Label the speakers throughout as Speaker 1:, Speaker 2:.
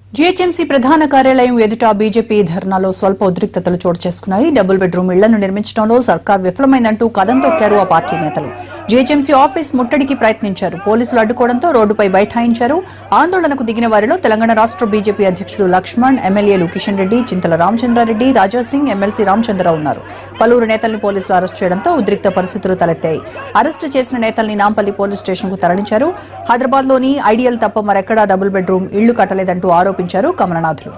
Speaker 1: GHMC ప్రధాన కార్యాలయం ఎదుట బీజేపీ ధర్నాలో స్వల్ప ఉద్రిక్తతలు చోటు చేసుకున్నాయి డబుల్ బెడ్రూమ్ ఇళ్లను నిర్మించడంలో సర్కార్ విఫలమైందంటూ కథం తొక్కారు ఆ పార్టీ నేతలు జీహెచ్ఎంసీ ఆఫీస్ ముట్టడికి ప్రయత్నించారు పోలీసులు అడ్డుకోవడంతో రోడ్డుపై బైఠాయించారు ఆందోళనకు దిగిన వారిలో తెలంగాణ రాష్ట్ర బీజేపీ అధ్యక్షుడు లక్ష్మణ్ ఎమ్మెల్యేలు కిషన్ రెడ్డి చింతల రామచంద్రారెడ్డి రాజాసింగ్ ఎమ్మెల్సీ రామచంద్రరావు ఉన్నారు పలువురు నేతల్ని పోలీసులు అరెస్ట్ చేయడంతో ఉద్రిక్త పరిస్థితులు తలెత్తాయి అరెస్టు చేసిన నేతల్ని నాంపల్లి పోలీస్ స్టేషన్ కు తరలించారు హైదరాబాద్ లోని ఐడియల్ తప్ప మరెక్కడా డబుల్ బెడ్రూమ్ ఇళ్లు కట్టలేదంటూ ఆరోపించారు కమలనాథులు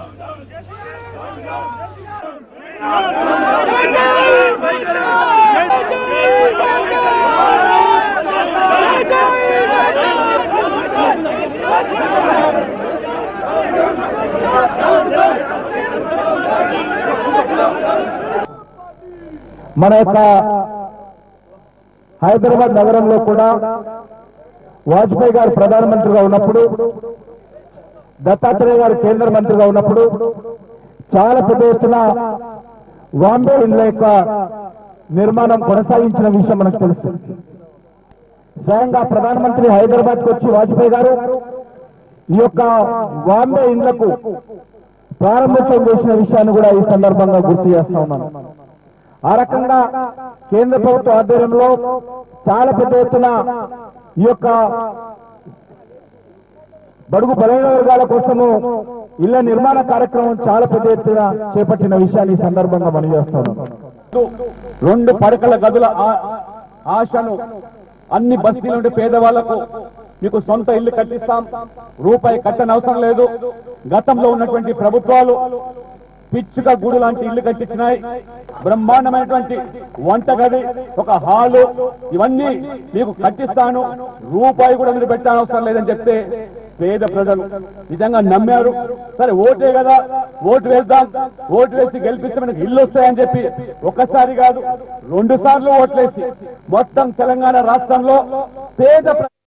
Speaker 2: మన యొక్క హైదరాబాద్ నగరంలో కూడా వాజ్పేయి గారు ప్రధానమంత్రిగా ఉన్నప్పుడు దత్తాత్రేయ గారు కేంద్ర మంత్రిగా ఉన్నప్పుడు చాలా పెద్ద ఎత్తున వాంబే ఇండ్ల యొక్క నిర్మాణం కొనసాగించిన విషయం మనకు తెలుసు స్వయంగా ప్రధానమంత్రి హైదరాబాద్కి వచ్చి వాజ్పేయి గారు ఈ యొక్క వాంబే ఇండ్లకు ప్రారంభోత్సవం చేసిన విషయాన్ని కూడా ఈ సందర్భంగా గుర్తు చేస్తా ఉన్నాను ఆ రకంగా కేంద్ర ప్రభుత్వ ఆధ్వర్యంలో చాలా పెద్ద ఎత్తున ఈ యొక్క బడుగు బలైన వర్గాల కోసము ఇళ్ల నిర్మాణ కార్యక్రమం చాలా పెద్ద ఎత్తున చేపట్టిన విషయాన్ని ఈ సందర్భంగా మనం చేస్తున్నాం
Speaker 3: రెండు పడకల గదుల ఆ- ఆశను అన్ని బస్తీల నుండి పేదవాళ్లకు మీకు సొంత ఇల్లు కట్టిస్తాం రూపాయి కట్టని అవసరం లేదు గతంలో ఉన్నటువంటి ప్రభుత్వాలు పిచ్చుక గూడు లాంటి ఇల్లు కట్టించినాయి బ్రహ్మాండమైనటువంటి వంటగది ఒక హాలు ఇవన్నీ మీకు కట్టిస్తాను రూపాయి కూడా మీరు పెట్టాల్సిన అవసరం లేదని చెప్తే పేద ప్రజలు నిజంగా నమ్మారు సరే ఓటే కదా ఓటు వేద్దాం ఓటు వేసి గెలిపిస్తే మనకి ఇల్లు వస్తాయని చెప్పి ఒక్కసారి కాదు రెండు సార్లు ఓట్లేసి మొత్తం తెలంగాణ రాష్ట్రంలో పేద ప్ర-